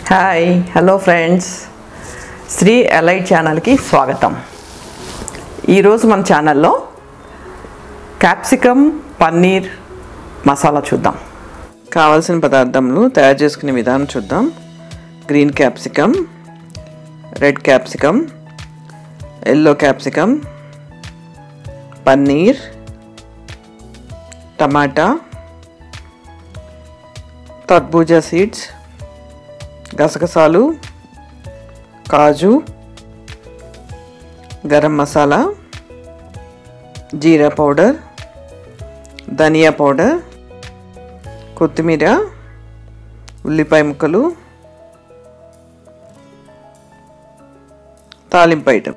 hi hello friends Sri elite ఛానల్కి స్వాగతం ఈరోజు మన ఛానల్లో క్యాప్సికమ్ పన్నీర్ మసాలా చూద్దాం కావాల్సిన పదార్థములు తయారు చేసుకునే విధానం చూద్దాం green capsicum red capsicum yellow capsicum paneer టమాటా తర్బూజా సీడ్స్ గసగసాలు కాజు గరం మసాలా జీరా పౌడర్ ధనియా పౌడర్ కొత్తిమీర ఉల్లిపాయ ముక్కలు తాలింపు ఐటమ్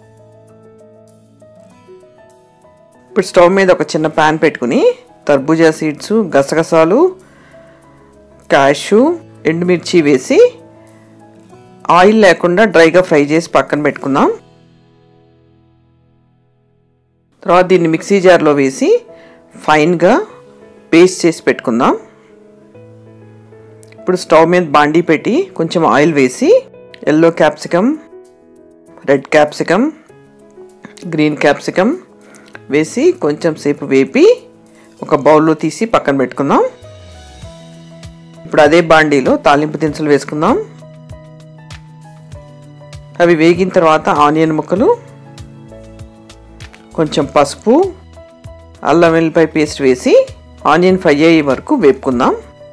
ఇప్పుడు స్టవ్ మీద ఒక చిన్న ప్యాన్ పెట్టుకుని తర్బూజా సీడ్స్ గసగసాలు క్యాషు ఎండుమిర్చి వేసి ఆయిల్ లేకుండా డ్రైగా ఫ్రై చేసి పక్కన పెట్టుకుందాం తర్వాత దీన్ని మిక్సీ జార్లో వేసి ఫైన్గా పేస్ట్ చేసి పెట్టుకుందాం ఇప్పుడు స్టవ్ మీద బాండీ పెట్టి కొంచెం ఆయిల్ వేసి yellow capsicum red capsicum green capsicum వేసి కొంచెం సేపు వేపి ఒక బౌల్లో తీసి పక్కన పెట్టుకుందాం ఇప్పుడు అదే బాండీలో తాలింపు దినుసులు వేసుకుందాం అవి వేగిన తర్వాత ఆనియన్ ముక్కలు కొంచెం పసుపు అల్లం వెల్లిపాయ పేస్ట్ వేసి ఆనియన్ ఫ్రై అయ్యే వరకు వేపుకుందాం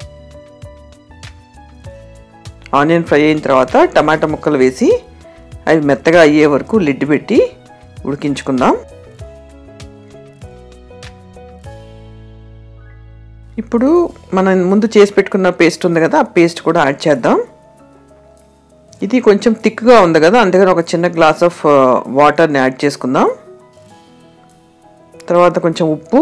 ఆనియన్ ఫ్రై అయిన తర్వాత టమాటా ముక్కలు వేసి అవి మెత్తగా అయ్యే వరకు లిడ్ పెట్టి ఉడికించుకుందాం ఇప్పుడు మనం ముందు చేసి పెట్టుకున్న పేస్ట్ ఉంది కదా ఆ పేస్ట్ కూడా యాడ్ చేద్దాం ఇది కొంచెం థిక్గా ఉంది కదా అందుకని ఒక చిన్న గ్లాస్ ఆఫ్ వాటర్ని యాడ్ చేసుకుందాం తర్వాత కొంచెం ఉప్పు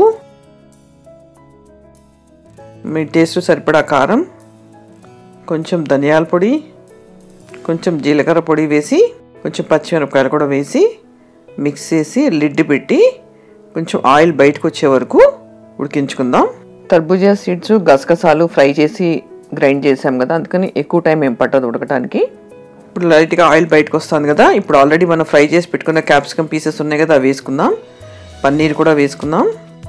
మీ టేస్ట్ సరిపడా కారం కొంచెం ధనియాల పొడి కొంచెం జీలకర్ర పొడి వేసి కొంచెం పచ్చిమిరపకాయలు కూడా వేసి మిక్స్ చేసి లిడ్ పెట్టి కొంచెం ఆయిల్ బయటకు వచ్చే వరకు ఉడికించుకుందాం తర్బూజా సీడ్స్ గసగసాలు ఫ్రై చేసి గ్రైండ్ చేసాం కదా అందుకని ఎక్కువ టైం ఏం పట్టదు ఉడకడానికి ఇప్పుడు లైట్గా ఆయిల్ బయటకు వస్తుంది కదా ఇప్పుడు ఆల్రెడీ మనం ఫ్రై చేసి పెట్టుకున్న క్యాప్సికమ్ పీసెస్ ఉన్నాయి కదా అవి వేసుకుందాం పన్నీర్ కూడా వేసుకుందాం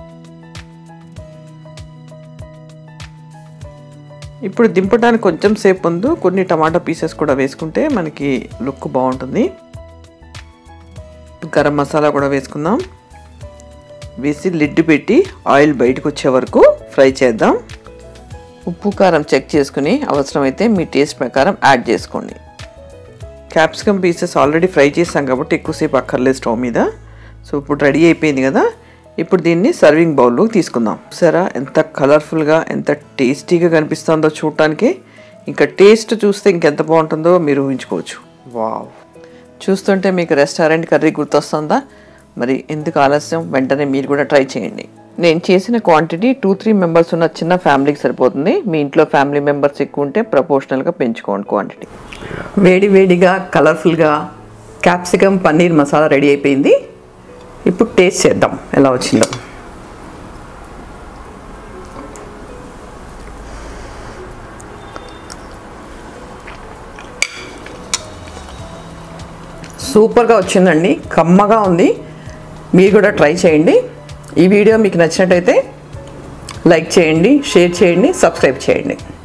ఇప్పుడు దింపడానికి కొంచెం సేపు ముందు కొన్ని టమాటా పీసెస్ కూడా వేసుకుంటే మనకి లుక్ బాగుంటుంది గరం మసాలా కూడా వేసుకుందాం వేసి లిడ్ పెట్టి ఆయిల్ బయటకు వచ్చే వరకు ఫ్రై చేద్దాం ఉప్పు కారం చెక్ చేసుకుని అవసరమైతే మీ టేస్ట్ ప్రకారం యాడ్ చేసుకోండి క్యాప్సికమ్ పీసెస్ ఆల్రెడీ ఫ్రై చేసాం కాబట్టి ఎక్కువసేపు అక్కర్లేదు స్టవ్ మీద సో ఇప్పుడు రెడీ అయిపోయింది కదా ఇప్పుడు దీన్ని సర్వింగ్ బౌల్లోకి తీసుకుందాం సరే ఎంత కలర్ఫుల్గా ఎంత టేస్టీగా కనిపిస్తుందో చూడటానికి ఇంకా టేస్ట్ చూస్తే ఇంకెంత బాగుంటుందో మీరు ఊహించుకోవచ్చు వావ్ చూస్తుంటే మీకు రెస్టారెంట్ కర్రీ గుర్తొస్తుందా మరి ఎందుకు ఆలస్యం వెంటనే మీరు కూడా ట్రై చేయండి నేను చేసిన క్వాంటిటీ టూ త్రీ మెంబర్స్ ఉన్న చిన్న ఫ్యామిలీకి సరిపోతుంది మీ ఇంట్లో ఫ్యామిలీ మెంబర్స్ ఎక్కువ ఉంటే ప్రపోర్షనల్గా పెంచుకోండి క్వాంటిటీ వేడి వేడిగా కలర్ఫుల్గా క్యాప్సికమ్ పన్నీర్ మసాలా రెడీ అయిపోయింది ఇప్పుడు టేస్ట్ చేద్దాం ఎలా వచ్చిందో సూపర్గా వచ్చిందండి కమ్మగా ఉంది మీరు కూడా ట్రై చేయండి ఈ వీడియో మీకు నచ్చినట్టయితే లైక్ చేయండి షేర్ చేయండి సబ్స్క్రైబ్ చేయండి